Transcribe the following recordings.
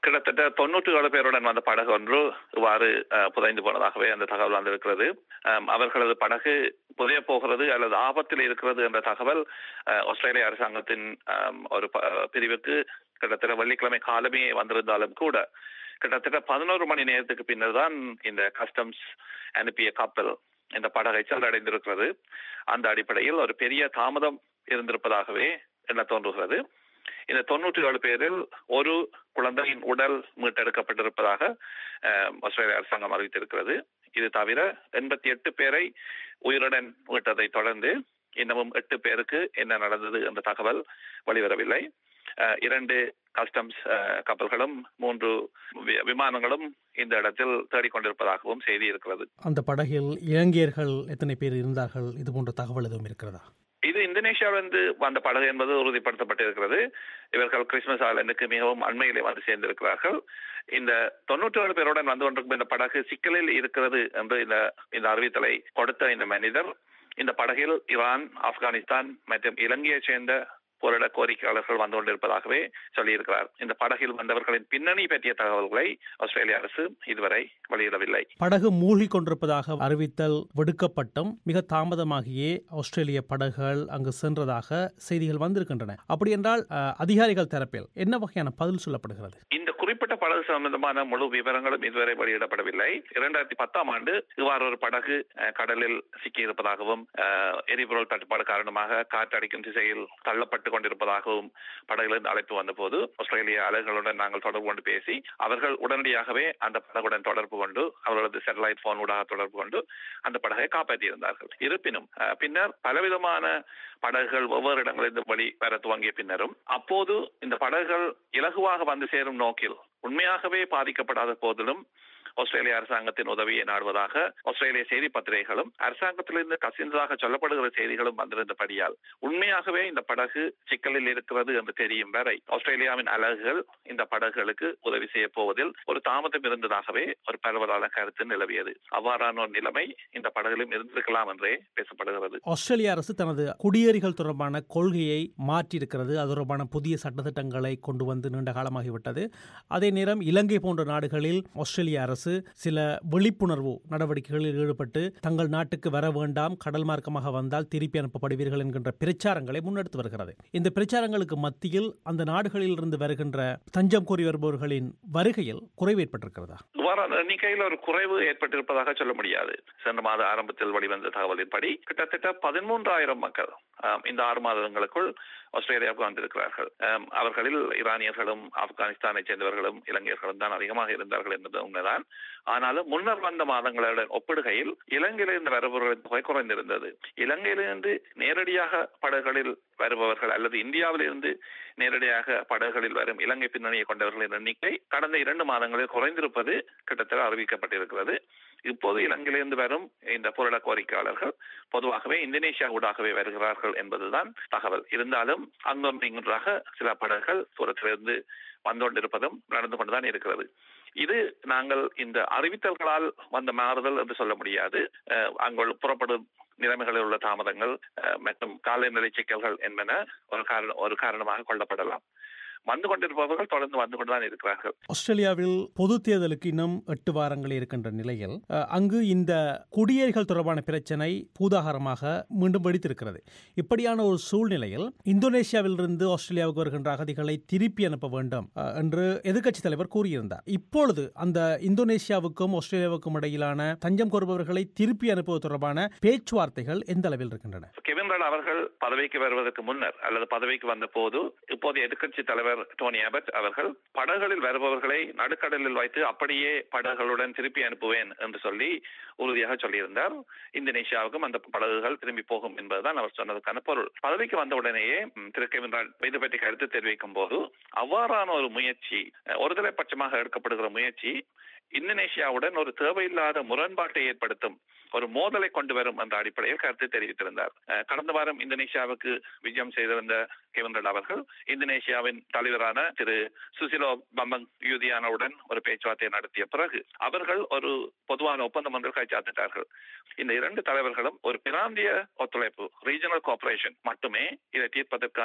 கிட்டத்தட்ட தொன்னூற்றி ஏழு பேருடன் வந்த படகு ஒன்று இவ்வாறு அஹ், புதைந்து போனதாகவே அந்த தகவல் வந்திருக்கிறது அம், அவர்களது படகு புதைய போகிறது அல்லது ஆபத்தில் இருக்கிறது என்ற தகவல் அஹ், ஆஸ்திரேலிய அரசாங்கத்தின் அம், ஒரு ப- பிரிவுக்கு கிட்டத்தட்ட வெள்ளிக்கிழமை காலமே வந்திருந்தாலும் கூட கிட்டத்தட்ட பதினோரு மணி நேரத்துக்கு பின்னர் தான் இந்த கஸ்டம்ஸ் அனுப்பிய கப்பல் இந்த படகை சென்றடைந்திருக்கிறது அந்த அடிப்படையில் ஒரு பெரிய தாமதம் இருந்திருப்பதாகவே எண்ண தோன்றுகிறது இந்த தொன்னூற்றி ஏழு பேரில் ஒரு குழந்தையின் உடல் மீட்டெடுக்கப்பட்டிருப்பதாக அஹ், ஆஸ்திரேலிய அரசாங்கம் அறிவித்திருக்கிறது இது தவிர எண்பத்தி எட்டு பேரை உயிருடன் மீட்டதை தொடர்ந்து இன்னமும் எட்டு பேருக்கு என்ன நடந்தது என்ற தகவல் வெளிவரவில்லை அஹ், இரண்டு கஸ்டம்ஸ் அஹ், கப்பல்களும் மூன்று வி- விமானங்களும் இந்த இடத்தில் தேடிக்கொண்டிருப்பதாகவும் செய்தி இருக்கிறது அந்த படகில் இலங்கையர்கள் எத்தனை பேர் இருந்தார்கள் இது போன்ற தகவல் எதுவும் இருக்கிறதா இது இந்தோனேஷியாவிலிருந்து வந்த படகு என்பது உறுதிப்படுத்தப்பட்டிருக்கிறது இவர்கள் கிறிஸ்துமஸ் ஐலண்டுக்கு மிகவும் அண்மையிலே வந்து சேர்ந்திருக்கிறார்கள் இந்த தொண்ணூற்றி ஏழு பேருடன் வந்து கொண்டிருக்கும் இந்த படகு சிக்கலில் இருக்கிறது என்று இந்த இந்த அறிவித்தலை கொடுத்த இந்த மனிதர் இந்த படகில் ஈரான் ஆப்கானிஸ்தான் மற்றும் இலங்கையைச் சேர்ந்த போரிட கோரிக்கையாளர்கள் வந்து கொண்டிருப்பதாகவே சொல்லியிருக்கிறார் இந்த படகில் வந்தவர்களின் பின்னணி பற்றிய தகவல்களை ஆஸ்திரேலிய அரசு இதுவரை வெளியிடவில்லை படகு மூழ்கிக் கொண்டிருப்பதாக அறிவித்தல் விடுக்கப்பட்டும் மிக தாமதமாகியே ஆஸ்திரேலிய படகுகள் அங்கு சென்றதாக செய்திகள் வந்திருக்கின்றன அப்படி என்றால் அஹ், அதிகாரிகள் தரப்பில் என்ன வகையான பதில் சொல்லப்படுகிறது இந்த குறிப்பிட்ட படகு சம்பந்தமான முழு விவரங்களும் இதுவரை வெளியிடப்படவில்லை இரண்டாயிரத்தி பத்தாம் ஆண்டு இவ்வாறு ஒரு படகு அஹ், கடலில் சிக்கியிருப்பதாகவும் அஹ், எரிபொருள் தட்டுப்பாடு காரணமாக காற்றடிக்கும் திசையில் தள்ளப்பட்டு கொண்டிருப்பதாகவும் படகுலிருந்து அழைப்பு வந்தபோது ஆஸ்திரேலிய அலைகளுடன் நாங்கள் தொடர்பு கொண்டு பேசி அவர்கள் உடனடியாகவே அந்த படகுடன் தொடர்பு கொண்டு அவர்களது சேட்டலைட் போன் ஊடாக தொடர்பு கொண்டு அந்த படகை காப்பாற்றியிருந்தார்கள் இருப்பினும் அஹ், பின்னர் பலவிதமான படகுகள் ஒவ்வொரு இடங்களிலிருந்து வழி வர துவங்கிய பின்னரும் அப்போது இந்த படகுகள் இலகுவாக வந்து சேரும் நோக்கில் உண்மையாகவே பாதிக்கப்படாத போதிலும் ஆஸ்திரேலிய அரசாங்கத்தின் உதவியை நாடுவதாக ஆஸ்திரேலிய செய்தி பத்திரிகைகளும் அரசாங்கத்திலிருந்து கசிந்ததாக சொல்லப்படுகிற செய்திகளும் வந்திருந்தபடியால் உண்மையாகவே இந்த படகு சிக்கலில் இருக்கிறது என்று தெரியும் வரை ஆஸ்திரேலியாவின் அலகுகள் இந்த படகுகளுக்கு உதவி செய்ய போவதில் ஒரு தாமதம் இருந்ததாகவே ஒரு பரவலான கருத்து நிலவியது அவ்வாறான ஒரு நிலைமை இந்த படகுலும் இருந்திருக்கலாம் என்றே பேசப்படுகிறது ஆஸ்திரேலிய அரசு தனது குடியேறிகள் தொடர்பான கொள்கையை மாற்றியிருக்கிறது அது தொடர்பான புதிய சட்டத்திட்டங்களை கொண்டு வந்து நீண்ட காலமாகிவிட்டது அதே நேரம் இலங்கை போன்ற நாடுகளில் ஆஸ்திரேலிய அரசு சில விழிப்புணர்வு நடவடிக்கைகளில் ஈடுபட்டு தங்கள் நாட்டுக்கு வர வேண்டாம் கடல் மார்க்கமாக வந்தால் திருப்பி அனுப்பப்படுவீர்கள் என்கின்ற பிரச்சாரங்களை முன்னெடுத்து வருகிறது இந்த பிரச்சாரங்களுக்கு மத்தியில் அந்த நாடுகளில் இருந்து வருகின்ற தஞ்சம் கோரி வருபவர்களின் வருகையில் குறைவு ஏற்பட்டிருக்கிறதா இவ்வாறான எண்ணிக்கையில் ஒரு குறைவு ஏற்பட்டிருப்பதாக சொல்ல முடியாது சென்ற மாத ஆரம்பத்தில் வெளிவந்த தகவலின்படி கிட்டத்தட்ட பதிமூன்றாயிரம் மக்கள் ஆம், இந்த ஆறு மாதங்களுக்குள் ஆஸ்திரேலியாவுக்கு வந்திருக்கிறார்கள் ஆம், அவர்களில் ஈரானியர்களும் ஆப்கானிஸ்தானைச் சேர்ந்தவர்களும் இலங்கையர்களும் தான் அதிகமாக இருந்தார்கள் என்பது உண்மைதான் ஆனாலும் முன்னர் வந்த மாதங்களுடன் ஒப்பிடுகையில் இலங்கையிலிருந்து வருபவர்களின் தொகை குறைந்திருந்தது இலங்கையிலிருந்து நேரடியாக படகுகளில் வருபவர்கள் அல்லது இந்தியாவிலிருந்து நேரடியாக படகுகளில் வரும் இலங்கை பின்னணியை கொண்டவர்களின் எண்ணிக்கை கடந்த இரண்டு மாதங்களில் குறைந்திருப்பது கிட்டத்தட்ட அறிவிக்கப்பட்டிருக்கிறது இப்போது இலங்கையிலிருந்து வரும் இந்த புரட கோரிக்கையாளர்கள் பொதுவாகவே இந்தோனேஷியா ஊடாகவே வருகிறார்கள் என்பதுதான் தகவல் இருந்தாலும் அங்கொன்று இங்கொன்றாக சில படகுகள் தூரத்திலிருந்து வந்து கொண்டிருப்பதும் நடந்து கொண்டுதான் இருக்கிறது இது நாங்கள் இந்த அறிவித்தல்களால் வந்த மாறுதல் என்று சொல்ல முடியாது அஹ், அங்கு புறப்படும் நிலைமைகளில் உள்ள தாமதங்கள் அஹ், மற்றும் காலநிலை சிக்கல்கள் என்பன ஒரு காரணம் ஒரு காரணமாக கொள்ளப்படலாம் வந்து கொண்டிருப்பவர்கள் தொடர்ந்து வந்து கொண்டுதான் இருக்கிறார்கள் ஆஸ்திரேலியாவில் பொது தேர்தலுக்கு இன்னும் எட்டு வாரங்கள் இருக்கின்ற நிலையில் அஹ், அங்கு இந்த குடியேறிகள் தொடர்பான பிரச்சனை பூதாகரமாக மீண்டும் வெடித்திருக்கிறது இப்படியான ஒரு சூழ்நிலையில் இந்தோனேஷியாவிலிருந்து ஆஸ்திரேலியாவுக்கு வருகின்ற அகதிகளை திருப்பி அனுப்ப வேண்டும் அஹ், என்று எதிர்க்கட்சித் தலைவர் கூறியிருந்தார் இப்பொழுது அந்த இந்தோனேஷியாவுக்கும் ஆஸ்திரேலியாவுக்கும் இடையிலான தஞ்சம் கோருபவர்களை திருப்பி அனுப்புவது தொடர்பான பேச்சுவார்த்தைகள் எந்த அளவில் இருக்கின்றன கெவின் ரட் அவர்கள் பதவிக்கு வருவதற்கு முன்னர் அல்லது பதவிக்கு வந்த போது இப்போதைய எதிர்க்கட்சி தலைவர் டோனி அபட் அவர்கள் படகுகளில் வருபவர்களை நடுக்கடலில் வைத்து அப்படியே படகுகளுடன் திருப்பி அனுப்புவேன் என்று சொல்லி உறுதியாக சொல்லியிருந்தார் இந்தோனேஷியாவுக்கும் அந்த படகுகள் திரும்பி போகும் என்பதுதான் அவர் சொன்னதுக்கான பொருள் பதவிக்கு வந்த உடனேயே ம், திரு கெவின் ரட் இது பற்றி கருத்து தெரிவிக்கும் போது அவ்வாறான ஒரு முயற்சி அஹ், ஒருதலை பட்சமாக எடுக்கப்படுகிற முயற்சி இந்தோனேஷியாவுடன் ஒரு தேவையில்லாத முரண்பாட்டை ஏற்படுத்தும் ஒரு மோதலை கொண்டு வரும் என்ற அடிப்படையில் கருத்து தெரிவித்திருந்தார் அஹ், கடந்த வாரம் இந்தோனேஷியாவுக்கு விஜயம் செய்திருந்த கெவின் ரட் அவர்கள் இந்தோனேஷியாவின் தலைவரான திரு சுசிலோ பம்பங் யூதியானவுடன் ஒரு பேச்சுவார்த்தை நடத்திய பிறகு அவர்கள் ஒரு பொதுவான ஒப்பந்தம் ஒன்றில் கைச்சாத்திட்டார்கள் இந்த இரண்டு தலைவர்களும் ஒரு பிராந்திய ஒத்துழைப்பு ரீஜனல் கோஆபரேஷன் மட்டுமே இதை தீர்ப்பதற்கான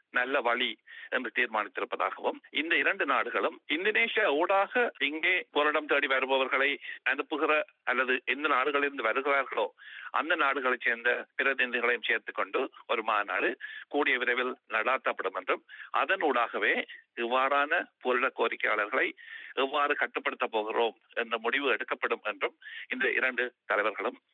நல்ல வழி என்று தீர்மானித்திருப்பதாகவும் இந்த இரண்டு நாடுகளும் இந்தோனேஷியா ஊடாக இங்கே புரடம் தேடி வருபவர்களை அனுப்புகிற அல்லது எந்த நாடுகளிலிருந்து வருகிறார்களோ அந்த நாடுகளைச் சேர்ந்த பிரதிநிதிகளையும் சேர்த்துக் கொண்டு ஒரு மாநாடு கூடிய விரைவில் நடாத்தப்படும் என்றும் அதன் ஊடாகவே இவ்வாறான புரட கோரிக்கையாளர்களை எவ்வாறு கட்டுப்படுத்த போகிறோம் என்ற முடிவு எடுக்கப்படும் என்றும் இந்த இரண்டு தலைவர்களும்